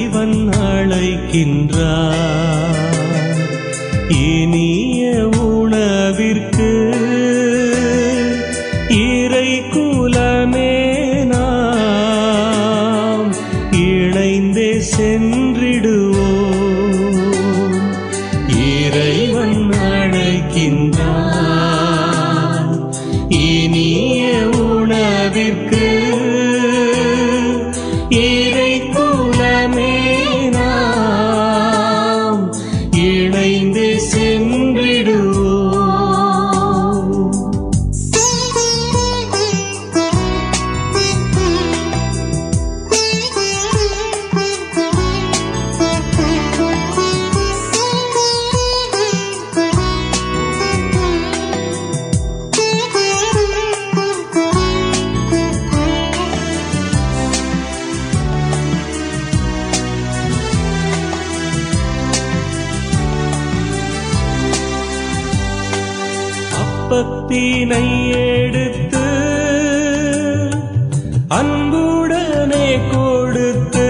இறைவன் அழைக்கின்றார் இனிய உணவிற்கு இறை குலமே நாம் இணைந்தே சென்றிடுவோம் இறைவன் அழைக்கின்றார் இனிய உணவிற்கு இறை குலமே நாம் இணைந்து சென்றிடுவோம் அப்பத்தினை எடுத்து அன்புடனே கொடுத்து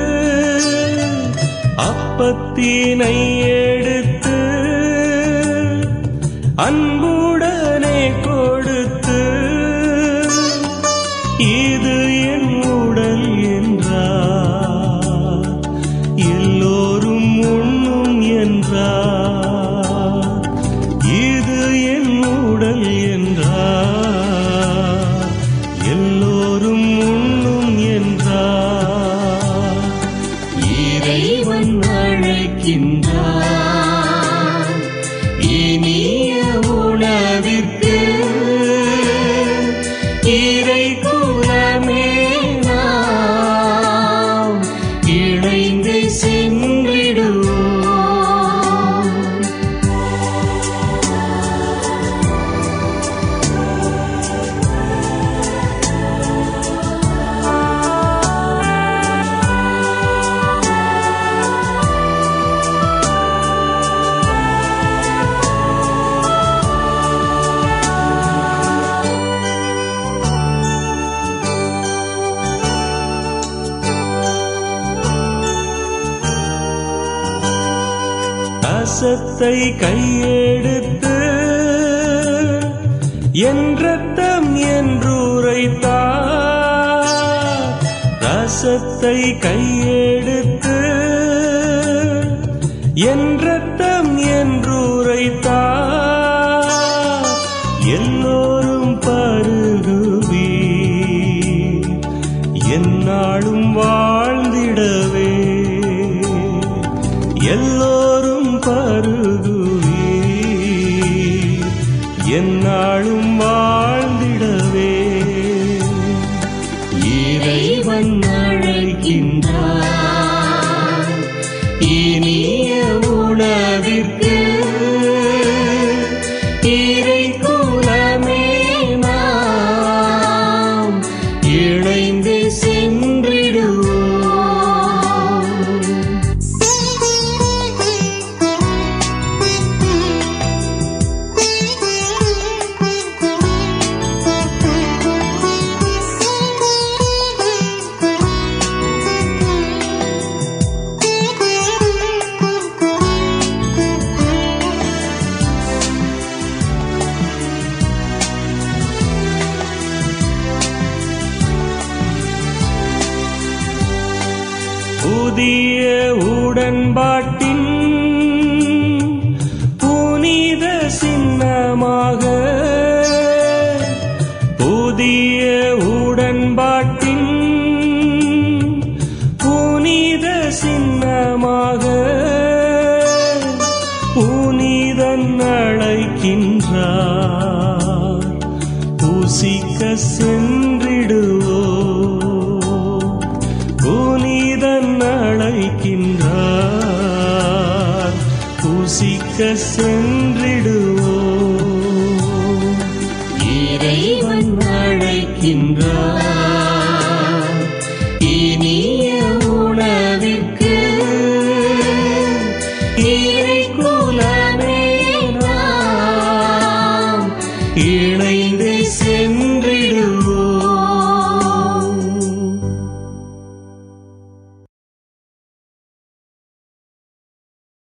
அப்பத்தினை எடுத்து அன்புடனே கொடுத்து இது என் உடல் என்றார் எல்லோரும் உண்ணும் என்றார் இது என் உடல் என்றார் எல்லோரும் உண்ணும் என்றார் இறைவன் அழைக்கின்றார் இனிய உணவிற்கு இறை குலமே நாம் இணைந்து சென்றிடுவோம் ரசத்தை கையெடுத்து என் ரத்தம் என்றுரைத்தார் ரசத்தை கையெடுத்து என் ரத்தம் என்றுரைத்தார் எல்லோரும் பருகுவி என்னாலும் வாழ்ந்திடவே எல்லோரும் பருகுவி என்னாலும் வாழ்ந்திடவே இறைவன் அழைக்கின்றார் இனிய உணவிற்கு இறை குலமே நாம் இணைந்து சென்றிடுவோம் புதிய உடன்பாட்டின் புனித சின்னமாக புதிய உடன்பாட்டின் புனித சின்னமாக புனிதன் அழைக்கின்றார் புசிக்க சென்றிடுவோ புனிதன் அழைக்கின்றார் புசிக்க சென்றிடுவோ இறைவன் அழைக்கின்றார் இனி